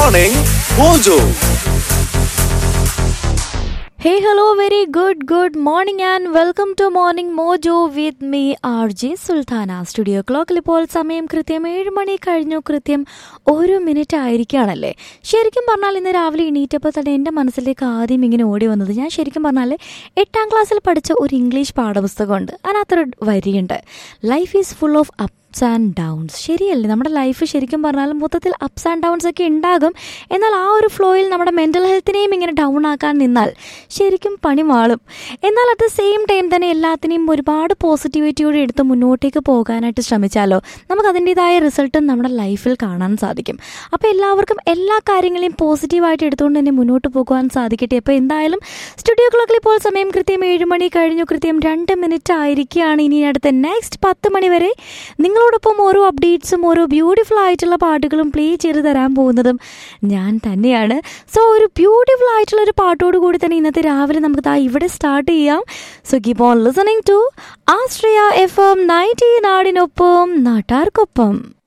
Morning Mojo. Hey, hello, very good, good morning and welcome to Morning Mojo with me, RJ Sultana studio ക്ലോക്കിൽ ഇപ്പോൾ സമയം കൃത്യം ഏഴ് മണി കഴിഞ്ഞു കൃത്യം ഒരു മിനിറ്റ് ആയിരിക്കുകയാണല്ലേ ശരിക്കും പറഞ്ഞാൽ ഇന്ന് രാവിലെ എണീറ്റപ്പോൾ തന്നെ എൻ്റെ മനസ്സിലേക്ക് ആദ്യം ഇങ്ങനെ ഓടി വന്നത് ഞാൻ ശരിക്കും പറഞ്ഞാൽ എട്ടാം ക്ലാസ്സിൽ പഠിച്ച ഒരു ഇംഗ്ലീഷ് പാഠപുസ്തകമുണ്ട് അതിനകത്തൊരു വരിയുണ്ട് life is full of up ups and downs ശരിയല്ലേ നമ്മുടെ ലൈഫ് ശരിക്കും പറഞ്ഞാൽ മൊത്തത്തിൽ അപ്സ് ആൻഡ് ഡൗൺസ് ഒക്കെ ഉണ്ടാകും എന്നാൽ ആ ഒരു ഫ്ലോയിൽ നമ്മുടെ മെൻ്റൽ ഹെൽത്തിനെയും ഇങ്ങനെ ഡൗൺ ആക്കാൻ നിന്നാൽ ശരിക്കും പണി മാളും എന്നാൽ അറ്റ് ദ സെയിം ടൈം തന്നെ എല്ലാത്തിനെയും ഒരുപാട് പോസിറ്റിവിറ്റിയോടെ എടുത്ത് മുന്നോട്ടേക്ക് പോകാനായിട്ട് ശ്രമിച്ചാലോ നമുക്ക് അതിൻ്റെതായ റിസൾട്ടും നമ്മുടെ ലൈഫിൽ കാണാൻ സാധിക്കും അപ്പോൾ എല്ലാവർക്കും എല്ലാ കാര്യങ്ങളെയും പോസിറ്റീവായിട്ട് എടുത്തുകൊണ്ട് തന്നെ മുന്നോട്ട് പോകുവാൻ സാധിക്കട്ടെ അപ്പോൾ എന്തായാലും സ്റ്റുഡിയോ ക്ലോക്കിൽ ഇപ്പോൾ സമയം കൃത്യം ഏഴ് മണി കഴിഞ്ഞു കൃത്യം രണ്ട് മിനിറ്റ് ആയിരിക്കുകയാണ് ഇനി അടുത്ത നെക്സ്റ്റ് പത്ത് മണി വരെ നിങ്ങളോടൊപ്പം ഓരോ അപ്ഡേറ്റ്സും ഓരോ ബ്യൂട്ടിഫുൾ ആയിട്ടുള്ള പാട്ടുകളും പ്ലേ ചെയ്ത് തരാൻ പോകുന്നതും ഞാൻ തന്നെയാണ് സോ ഒരു ബ്യൂട്ടിഫുൾ ആയിട്ടുള്ള ഒരു പാട്ടോട് കൂടി തന്നെ ഇന്നത്തെ രാവിലെ നമുക്ക് ദാ ഇവിടെ സ്റ്റാർട്ട് ചെയ്യാം so keep on listening to Ashraya FM ninety നയൻറ്റി നാടിനൊപ്പം നാട്ടാർക്കൊപ്പം